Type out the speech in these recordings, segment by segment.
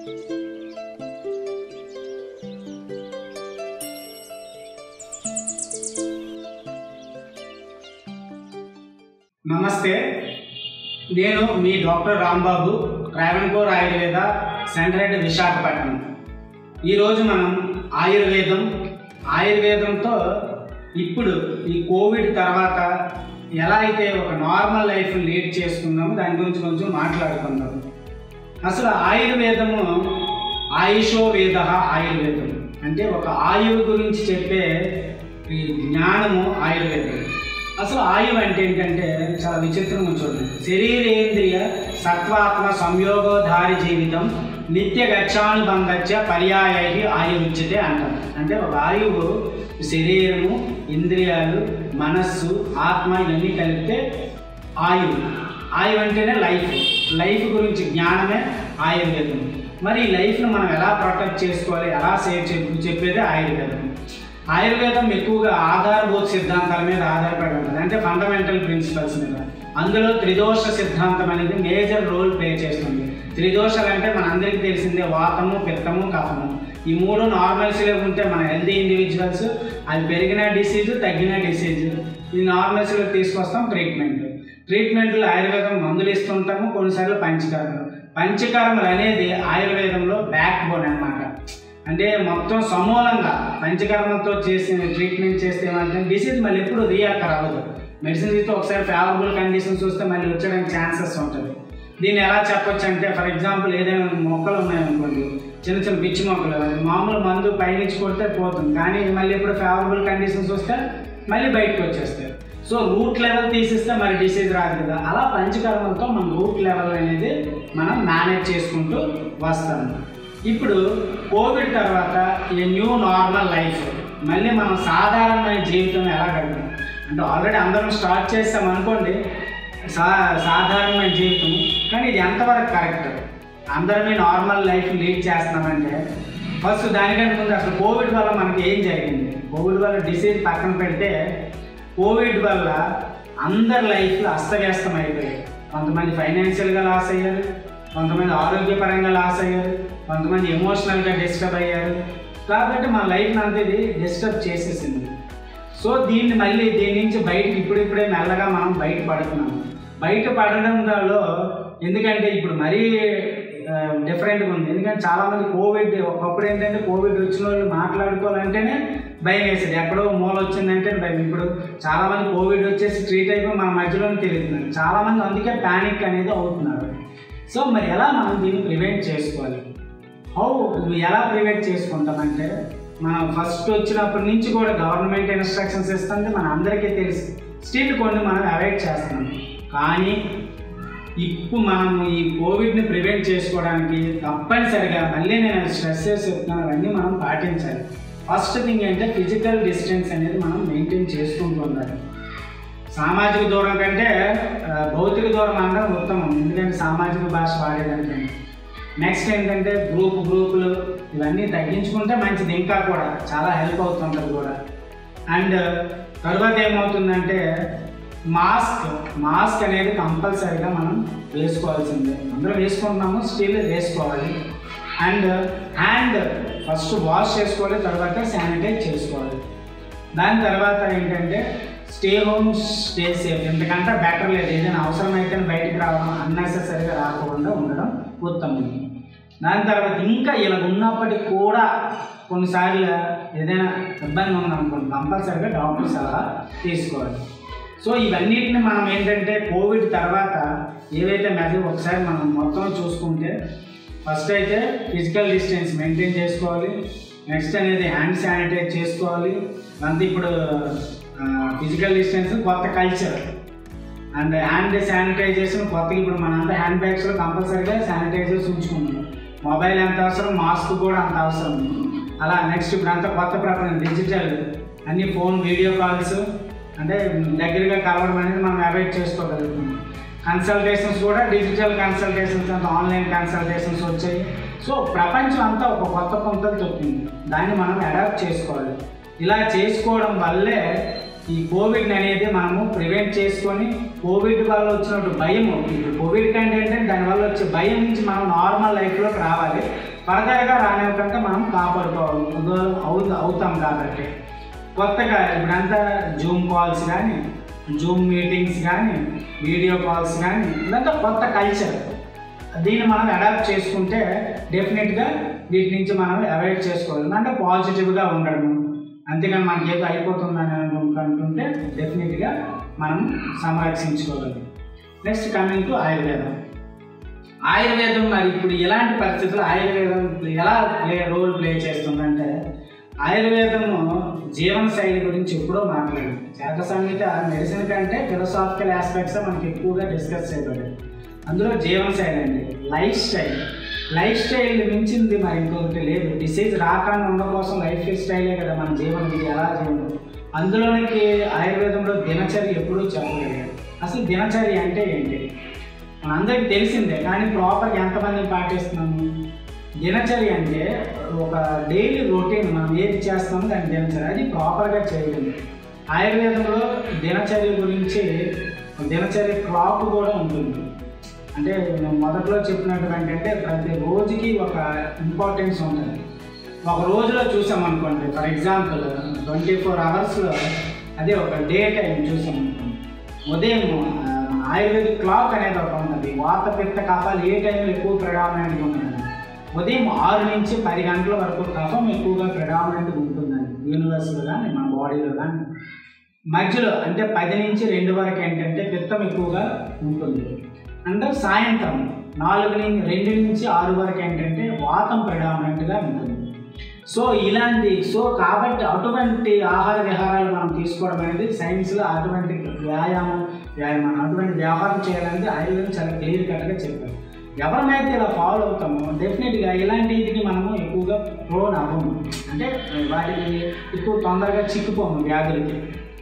నమస్తే నేను మీ డాక్టర్ రాంబాబు ట్రావెన్కోర్ ఆయుర్వేద సెంటరెడ్ విశాఖపట్నం ఈరోజు మనం ఆయుర్వేదం ఆయుర్వేదంతో ఇప్పుడు ఈ కోవిడ్ తర్వాత ఎలా అయితే ఒక నార్మల్ లైఫ్ లీడ్ చేసుకుందామో దాని గురించి కొంచెం మాట్లాడుకుందాం అసలు ఆయుర్వేదము ఆయుషో వేద ఆయుర్వేదం అంటే ఒక ఆయువు గురించి చెప్పే ఈ జ్ఞానము ఆయుర్వేదం అసలు ఆయువు అంటే ఏంటంటే చాలా విచిత్రంగా చూడండి శరీరేంద్రియ సత్వాత్మ సంయోగోధారి జీవితం నిత్య గచ్చానుబంధచ్చ పర్యాయ ఆయువుచ్యతే అంటాం అంటే ఒక ఆయువు శరీరము ఇంద్రియాలు మనస్సు ఆత్మ ఇవన్నీ కలిపితే ఆయువు ఆయువు అంటేనే లైఫ్ లైఫ్ గురించి జ్ఞానమే ఆయుర్వేదం మరి ఈ లైఫ్ను మనం ఎలా ప్రొటెక్ట్ చేసుకోవాలి ఎలా సేవ్ చెప్పు చెప్పేది ఆయుర్వేదం ఆయుర్వేదం ఎక్కువగా ఆధారభూత సిద్ధాంతాల మీద ఆధారపడి ఉంటుంది అంటే ఫండమెంటల్ ప్రిన్సిపల్స్ మీద అందులో త్రిదోష సిద్ధాంతం అనేది మేజర్ రోల్ ప్లే చేస్తుంది త్రిదోషాలు అంటే మన అందరికీ తెలిసిందే వాతము పిత్తము కఫము ఈ మూడు నార్మల్స్లో ఉంటే మన హెల్తీ ఇండివిజువల్స్ అది పెరిగిన డిసీజ్ తగ్గిన డిసీజ్ ఈ నార్మల్స్లో తీసుకొస్తాం ట్రీట్మెంట్ ట్రీట్మెంట్లో ఆయుర్వేదం మందులు ఇస్తుంటాము కొన్నిసార్లు పంచకర్మలు పంచకర్మలు అనేది ఆయుర్వేదంలో బ్యాక్ బోన్ అనమాట అంటే మొత్తం సమూలంగా పంచకర్మతో చేసిన ట్రీట్మెంట్ చేస్తే ఏమంటే డిసీజ్ మళ్ళీ ఎప్పుడు రీయాకర్ అవ్వదు మెడిసిన్ ఇస్తే ఒకసారి ఫేవరబుల్ కండిషన్స్ చూస్తే మళ్ళీ వచ్చడానికి ఛాన్సెస్ ఉంటుంది దీన్ని ఎలా చెప్పొచ్చు అంటే ఫర్ ఎగ్జాంపుల్ ఏదైనా మొక్కలు ఉన్నాయనుకోండి చిన్న చిన్న పిచ్చి మొక్కలు అది మామూలు మందు పైనుంచి కొడితే పోతుంది కానీ మళ్ళీ ఇప్పుడు ఫేవరబుల్ కండిషన్స్ వస్తే మళ్ళీ బయటకు వచ్చేస్తాయి సో రూట్ లెవెల్ తీసిస్తే మరి డిసీజ్ రాదు కదా అలా పంచకర్మలతో మన రూట్ లెవెల్ అనేది మనం మేనేజ్ చేసుకుంటూ వస్తాము ఇప్పుడు కోవిడ్ తర్వాత ఈ న్యూ నార్మల్ లైఫ్ మళ్ళీ మనం సాధారణమైన జీవితం ఎలా గడపడం అంటే ఆల్రెడీ అందరం స్టార్ట్ చేస్తాం అనుకోండి సా సాధారణమైన జీవితం కానీ ఇది ఎంతవరకు కరెక్ట్ అందరమే నార్మల్ లైఫ్ లీడ్ చేస్తున్నామంటే ఫస్ట్ దానికంటే ముందు అసలు కోవిడ్ వల్ల మనకి ఏం జరిగింది కోవిడ్ వల్ల డిసీజ్ పక్కన పెడితే కోవిడ్ వల్ల అందరి లైఫ్లో అస్తవ్యస్తం అయిపోయాయి కొంతమంది ఫైనాన్షియల్గా లాస్ అయ్యారు కొంతమంది ఆరోగ్యపరంగా లాస్ అయ్యారు కొంతమంది ఎమోషనల్గా డిస్టర్బ్ అయ్యారు కాబట్టి మన లైఫ్ని అంతా ఇది డిస్టర్బ్ చేసేసింది సో దీన్ని మళ్ళీ దీని నుంచి బయటకి ఇప్పుడిప్పుడే మెల్లగా మనం బయట పడుతున్నాం బయట పడడంలో ఎందుకంటే ఇప్పుడు మరీ డిఫరెంట్గా ఉంది ఎందుకంటే చాలామంది కోవిడ్ ఒకప్పుడు ఏంటంటే కోవిడ్ వచ్చిన వాళ్ళు మాట్లాడుకోవాలంటేనే భయం వేసేది ఎక్కడో మూల వచ్చిందంటే భయం ఇప్పుడు చాలామంది కోవిడ్ వచ్చేసి ట్రీట్ అయిపోయి మన మధ్యలోనే తిరుగుతున్నారు చాలామంది అందుకే ప్యానిక్ అనేది అవుతున్నారు సో మరి ఎలా మనం దీన్ని ప్రివెంట్ చేసుకోవాలి హౌ ఎలా ప్రివెంట్ చేసుకుంటామంటే మనం ఫస్ట్ వచ్చినప్పటి నుంచి కూడా గవర్నమెంట్ ఇన్స్ట్రక్షన్స్ ఇస్తుంది మన అందరికీ తెలుసు స్టిల్ కొన్ని మనం అవాయిడ్ చేస్తున్నాం కానీ ఇప్పుడు మనం ఈ కోవిడ్ని ప్రివెంట్ చేసుకోవడానికి తప్పనిసరిగా మళ్ళీ నేను స్ట్రెస్ చేసి చెప్తున్నాను అవన్నీ మనం పాటించాలి ఫస్ట్ థింగ్ అంటే ఫిజికల్ డిస్టెన్స్ అనేది మనం మెయింటైన్ చేసుకుంటూ ఉండాలి సామాజిక దూరం కంటే ఆ, భౌతిక దూరం అనడం ఉత్తమం ఎందుకంటే సామాజిక భాష వాడేదానికంటే నెక్స్ట్ ఏంటంటే గ్రూప్ గ్రూపులు ఇవన్నీ తగ్గించుకుంటే మంచిది ఇంకా కూడా చాలా హెల్ప్ అవుతుంటుంది కూడా అండ్ తర్వాత ఏమవుతుందంటే మాస్క్ మాస్క్ అనేది కంపల్సరీగా మనం వేసుకోవాల్సిందే అందరం వేసుకుంటున్నాము స్టిల్ వేసుకోవాలి అండ్ హ్యాండ్ ఫస్ట్ వాష్ చేసుకోవాలి తర్వాత శానిటైజ్ చేసుకోవాలి దాని తర్వాత ఏంటంటే స్టే హోమ్ స్టే సేఫ్ ఎందుకంటే బెటర్ లేదు ఏదైనా అవసరమైతే బయటికి రావడం అన్నెసెసరీగా రాకుండా ఉండడం ఉత్తమం దాని తర్వాత ఇంకా ఇలా ఉన్నప్పటికీ కూడా కొన్నిసార్లు ఏదైనా ఇబ్బంది ఉందనుకోండి కంపల్సరీగా డాక్టర్ సలహా తీసుకోవాలి సో ఇవన్నిటిని మనం ఏంటంటే కోవిడ్ తర్వాత ఏవైతే మెజర్ ఒకసారి మనం మొత్తం చూసుకుంటే ఫస్ట్ అయితే ఫిజికల్ డిస్టెన్స్ మెయింటైన్ చేసుకోవాలి నెక్స్ట్ అనేది హ్యాండ్ శానిటైజ్ చేసుకోవాలి అంతే ఇప్పుడు ఫిజికల్ డిస్టెన్స్ కొత్త కల్చర్ అండ్ హ్యాండ్ శానిటైజేషన్ కొత్తగా ఇప్పుడు మనంతా హ్యాండ్ బ్యాగ్స్లో కంపల్సరీగా శానిటైజర్స్ ఉంచుకున్నాం మొబైల్ ఎంత అవసరం మాస్క్ కూడా అంత అవసరం అలా నెక్స్ట్ ఇప్పుడు అంతా కొత్త ప్రపంచం డిజిటల్ అన్ని ఫోన్ వీడియో కాల్స్ అంటే దగ్గరగా కలవడం అనేది మనం అవాయిడ్ చేసుకోగలుగుతున్నాం కన్సల్టేషన్స్ కూడా డిజిటల్ కన్సల్టేషన్స్ అంతా ఆన్లైన్ కన్సల్టేషన్స్ వచ్చాయి సో ప్రపంచం అంతా ఒక కొత్త పొంతలు తొక్కింది దాన్ని మనం అడాప్ట్ చేసుకోవాలి ఇలా చేసుకోవడం వల్లే ఈ కోవిడ్ అనేది మనము ప్రివెంట్ చేసుకొని కోవిడ్ వల్ల వచ్చినట్టు భయం ఇప్పుడు కోవిడ్ కంటే ఏంటంటే దానివల్ల వచ్చే భయం నుంచి మనం నార్మల్ లైఫ్లోకి రావాలి ఫర్దర్గా రానివ్వకుండా మనం కాపాడుకోవాలి అవు అవుతాం కాబట్టి కొత్తగా ఇప్పుడంతా జూమ్ కాల్స్ కానీ జూమ్ మీటింగ్స్ కానీ వీడియో కాల్స్ కానీ ఇదంతా కొత్త కల్చర్ దీన్ని మనం అడాప్ట్ చేసుకుంటే డెఫినెట్గా వీటి నుంచి మనం అవాయిడ్ చేసుకోవాలి అంటే పాజిటివ్గా ఉండడం అంతేగాని మనకి ఏదో అయిపోతుందని అనుకుంటుంటే డెఫినెట్గా మనం సంరక్షించుకోగలం నెక్స్ట్ కమింగ్ టు ఆయుర్వేదం ఆయుర్వేదం మరి ఇప్పుడు ఎలాంటి పరిస్థితుల్లో ఆయుర్వేదం ఎలా ప్లే రోల్ ప్లే చేస్తుందంటే ఆయుర్వేదము జీవన శైలి గురించి ఎప్పుడో మాట్లాడింది చరక సంహిత మెడిసిన్ కంటే ఫిలసాఫికల్ ఆస్పెక్ట్స్ మనకి ఎక్కువగా డిస్కస్ చేయబడింది అందులో జీవన శైలి అండి లైఫ్ స్టైల్ లైఫ్ స్టైల్ మించింది మరి ఇంకొకటి లేదు డిసీజ్ రాకుండా ఉండడం కోసం లైఫ్ స్టైలే కదా మన జీవనం ఇది ఎలా జీవనం అందులోనికి ఆయుర్వేదంలో దినచర్య ఎప్పుడూ చెప్పలేదు అసలు దినచర్య అంటే ఏంటి మనందరికీ తెలిసిందే కానీ ప్రాపర్గా ఎంతమంది పాటిస్తున్నాము దినచర్య అంటే ఒక డైలీ రొటీన్ మనం ఏది చేస్తామో దాని దినచర్య అది ప్రాపర్గా చేయడం ఆయుర్వేదంలో దినచర్య గురించి దినచర్య క్లాక్ కూడా ఉంటుంది అంటే నేను మొదట్లో చెప్పినటువంటి అంటే ప్రతి రోజుకి ఒక ఇంపార్టెన్స్ ఉంటుంది ఒక రోజులో చూసామనుకోండి ఫర్ ఎగ్జాంపుల్ ట్వంటీ ఫోర్ అవర్స్లో అదే ఒక డే టైం చూసామనుకోండి ఉదయం ఆ, ఆయుర్వేదిక్ క్లాక్ అనేది ఒక ఉంటుంది వాత పిత్త కఫాలు ఏ టైంలో ఎక్కువ ప్రెడామినెంట్గా ఉంటుంది ఉదయం ఆరు నుంచి పది గంటల వరకు కఫం ఎక్కువగా ప్రెడామినెంట్గా ఉంటుందండి యూనివర్స్లో కానీ మన బాడీలో కానీ మధ్యలో అంటే పది నుంచి రెండు వరకు ఏంటంటే పిత్తం ఎక్కువగా ఉంటుంది అంటే సాయంత్రం నాలుగు నుంచి రెండు నుంచి ఆరు వరకు ఏంటంటే వాతం ప్రెడామినెంట్గా ఉంటుంది సో ఇలాంటి సో కాబట్టి అటువంటి ఆహార విహారాలు మనం తీసుకోవడం అనేది సైన్స్లో అటువంటి వ్యాయామం వ్యాయామం అటువంటి వ్యాపారం చేయాలనేది ఆయుర్వేదం చాలా క్లియర్ కట్గా చెప్పారు ఎవరమైతే ఇలా ఫాలో అవుతామో డెఫినెట్గా ఇలాంటికి మనము ఎక్కువగా ప్రోన్ అవ్వము అంటే వాటికి ఎక్కువ తొందరగా చిక్కుపోము వ్యాధులకి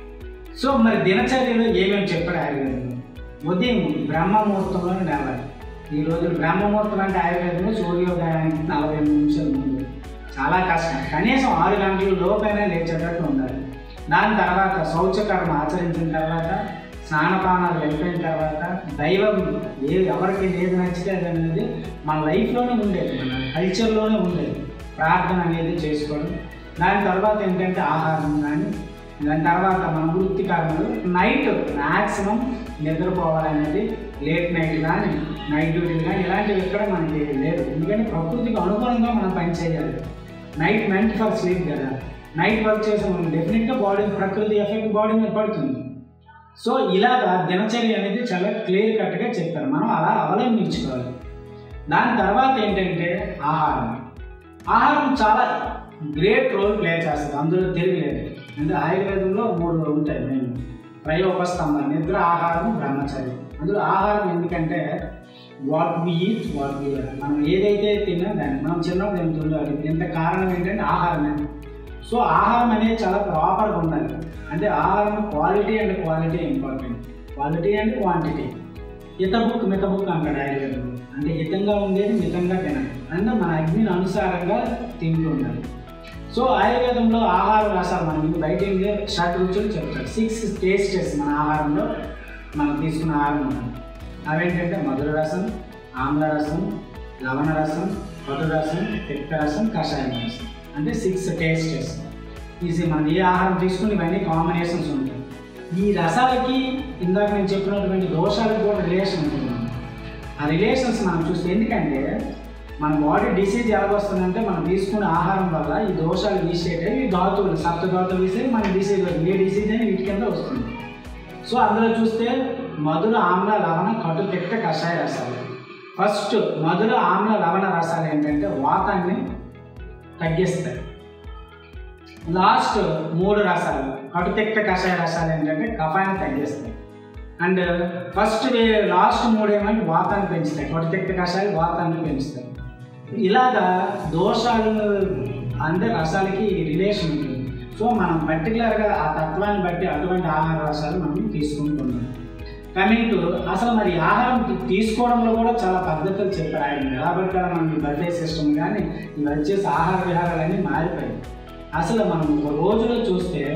సో మరి దినచర్యలో ఏమేమి చెప్పాడు ఆయుర్వేదంలో ఉదయం బ్రహ్మముహూర్తంలో లేవాలి ఈ రోజు బ్రహ్మముహూర్తం అంటే ఆయుర్వేదంలో సూర్యోదయానికి నలభై ఎనిమిది నిమిషాల ముందు చాలా కష్టం కనీసం ఆరు గంటల లోపైనా లేచేటట్టు ఉండాలి దాని తర్వాత శౌచకర్మ ఆచరించిన తర్వాత స్నానపానాలు అయిపోయిన తర్వాత దైవం ఏ ఎవరికి ఏది నచ్చితే అది అనేది మన లైఫ్లోనే ఉండేది మన కల్చర్లోనే ఉండేది ప్రార్థన అనేది చేసుకోవడం దాని తర్వాత ఏంటంటే ఆహారం కానీ దాని తర్వాత మన వృత్తి కర్మలు నైట్ మ్యాక్సిమం నిద్రపోవాలనేది లేట్ నైట్ కానీ నైట్ డ్యూటీలు కానీ ఇలాంటివి ఎక్కడ మనకి లేదు ఎందుకంటే ప్రకృతికి అనుగుణంగా మనం పని చేయాలి నైట్ మెంట్ ఫర్ స్లీప్ కదా నైట్ వర్క్ చేసే మనం డెఫినెట్గా బాడీ ప్రకృతి ఎఫెక్ట్ బాడీ మీద పడుతుంది సో ఇలాగా దినచర్య అనేది చాలా క్లియర్ కట్గా చెప్పారు మనం అలా అవలంబించుకోవాలి దాని తర్వాత ఏంటంటే ఆహారం ఆహారం చాలా గ్రేట్ రోల్ ప్లే చేస్తుంది అందులో తిరగలేదు అంటే ఆయుర్వేదంలో మూడు ఉంటాయి మెయిన్ ప్రయోగస్తంభ నిద్ర ఆహారం బ్రహ్మచర్యం అందులో ఆహారం ఎందుకంటే what we eat what we మనం ఏదైతే తిన్నా దాన్ని మనం చిన్నప్పుడు ఏం తినాలి ఇంత కారణం ఏంటంటే ఆహారమే సో ఆహారం అనేది చాలా ప్రాపర్గా ఉండాలి అంటే ఆహారం quality and quality important quality and quantity హిత బుక్ మిత బుక్ అంటాడు ఆయుర్వేదం అంటే హితంగా ఉండేది మితంగా తినాలి అంటే మన అగ్నిని అనుసారంగా తింటూ ఉండాలి సో ఆయుర్వేదంలో ఆహార రసాలు మనం ఇంక బయట ఏంటి షడ్ రుచులు చెప్తారు సిక్స్ టేస్టెస్ మన ఆహారంలో మనం తీసుకున్న ఆహారం ఉంటుంది అవేంటంటే మధుర రసం ఆమ్ల రసం లవణ రసం కటు రసం తిక్త రసం కషాయం రసం అంటే సిక్స్ టేస్టెస్ ఈజీ మనం ఏ ఆహారం తీసుకుని ఇవన్నీ కాంబినేషన్స్ ఉంటాయి ఈ రసాలకి ఇందాక నేను చెప్పినటువంటి దోషాలకు కూడా రిలేషన్ ఉంటుంది ఆ రిలేషన్స్ మనం చూస్తే ఎందుకంటే మన బాడీ డిసీజ్ ఎలా వస్తుందంటే మనం తీసుకునే ఆహారం వల్ల ఈ దోషాలు తీసేటే ఈ ధాతువులు సప్త ధాతువులు తీసే మన డిసీజ్ ఏ డిసీజ్ అని వీటి కింద వస్తుంది సో అందులో చూస్తే మధుర ఆమ్ల లవణ కటు తిక్త కషాయ రసాలు ఫస్ట్ మధుర ఆమ్ల లవణ రసాలు ఏంటంటే వాతాన్ని తగ్గిస్తాయి లాస్ట్ మూడు రసాలు కటుతిక్త కషాయ రసాలు ఏంటంటే కఫాన్ని తగ్గిస్తాయి అండ్ ఫస్ట్ లాస్ట్ మూడు ఏమంటే వాతాన్ని పెంచుతాయి కటుతిక్త కషాయాలు వాతాన్ని పెంచుతాయి ఇలాగా దోషాలు అంటే రసాలకి రిలేషన్ ఉంటుంది సో మనం పర్టికులర్గా ఆ తత్వాన్ని బట్టి అటువంటి ఆహార రసాలు మనం తీసుకుంటున్నాం కమింగ్ టు అసలు మరి ఆహారం తీ- తీసుకోవడంలో కూడా చాలా పద్ధతులు చెప్పారు ఆయన కాబట్టి మనం ఈ బర్త్డే సిస్టమ్ కానీ ఇవి వచ్చేసి ఆహార విహారాలన్నీ మారిపోయాయి అసలు మనం ఒక రోజులో చూస్తే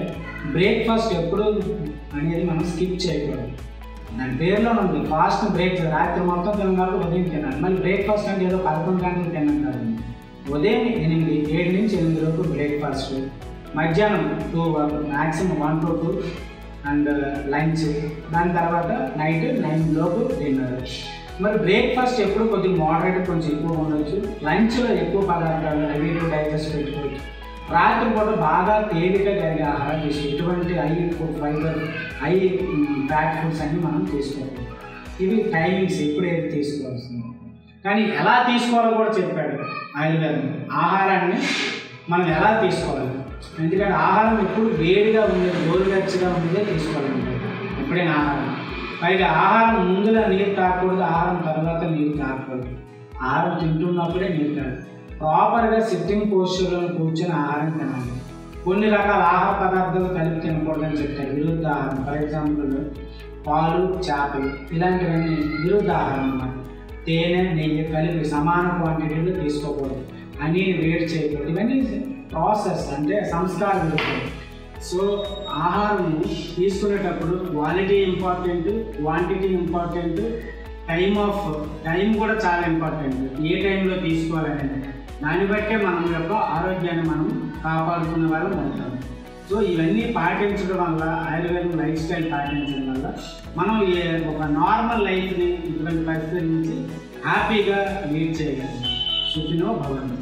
బ్రేక్ఫాస్ట్ ఎప్పుడు అనేది మనం స్కిప్ చేయకూడదు దాని పేరులో ఉంది ఫాస్ట్ బ్రేక్ రాత్రి మొత్తం తినాలి ఉదయం తినాలి మళ్ళీ బ్రేక్ఫాస్ట్ అంటే ఏదో పదకొండు గంటలు తిన్నాం కాదండి ఉదయం ఎనిమిది ఏడు నుంచి ఎనిమిది వరకు బ్రేక్ఫాస్ట్ మధ్యాహ్నం two maximum one to two and lunch దాని తర్వాత నైట్ నైన్ లోపు డిన్నర్ మరి బ్రేక్ఫాస్ట్ ఎప్పుడు కొద్దిగా మోడరేట్ కొంచెం ఎక్కువ ఉండొచ్చు లంచ్లో ఎక్కువ పదార్థాలు అవి ఇవి డైజెస్ట్ పెట్టుకోవచ్చు రాత్రి పూట బాగా తేలిక జరిగే ఆహారం తీసుకో ఎటువంటి high food fibre high fat foods అన్ని మనం తీసుకోవాలి ఇవి టైమింగ్స్ ఎప్పుడు ఏది తీసుకోవాల్సింది కానీ ఎలా తీసుకోవాలో కూడా చెప్పాడు ఆయుర్వేదం ఆహారాన్ని మనం ఎలా తీసుకోవాలి ఎందుకంటే ఆహారం ఎప్పుడు వేడిగా ఉండేది గోరువెచ్చగా ఉండేదే తీసుకోవాలండి ఎప్పుడైనా ఆహారం పైగా ఆహారం ముందుగా నీరు తాగకూడదు ఆహారం తర్వాత నీరు తాగకూడదు ఆహారం తింటున్నప్పుడే నీరు తాగాలి ప్రాపర్గా సిట్టింగ్ పోస్చర్లో కూర్చొని ఆహారం తినాలి కొన్ని రకాల ఆహార పదార్థాలు కలిపి తినకూడదని చెప్తారు విరుద్ధ ఆహారం ఫర్ ఎగ్జాంపుల్ పాలు చేపలు ఇలాంటివన్నీ విరుద్ధ ఆహారం అన్నమాట తేనె నెయ్యి కలిపి సమాన క్వాంటిటీలో తీసుకోకూడదు అని వేడి చేయకూడదు ఇవన్నీ ప్రాసెస్ అంటే సంస్కారం విరుద్ధం సో ఆహారం తీసుకునేటప్పుడు quality important quantity important time of time కూడా చాలా ఇంపార్టెంట్ ఏ టైంలో తీసుకోవాలనేది దాన్ని బట్టే మనం యొక్క ఆరోగ్యాన్ని మనం కాపాడుకునే వాళ్ళం ఉంటాం సో ఇవన్నీ పాటించడం వల్ల ఆయుర్వేదం లైఫ్ స్టైల్ పాటించడం వల్ల మనం ఏ- ఒక నార్మల్ లైఫ్ని ఇటువంటి పరిస్థితుల నుంచి హ్యాపీగా లీడ్ చేయగలం సుఖినో భవంతు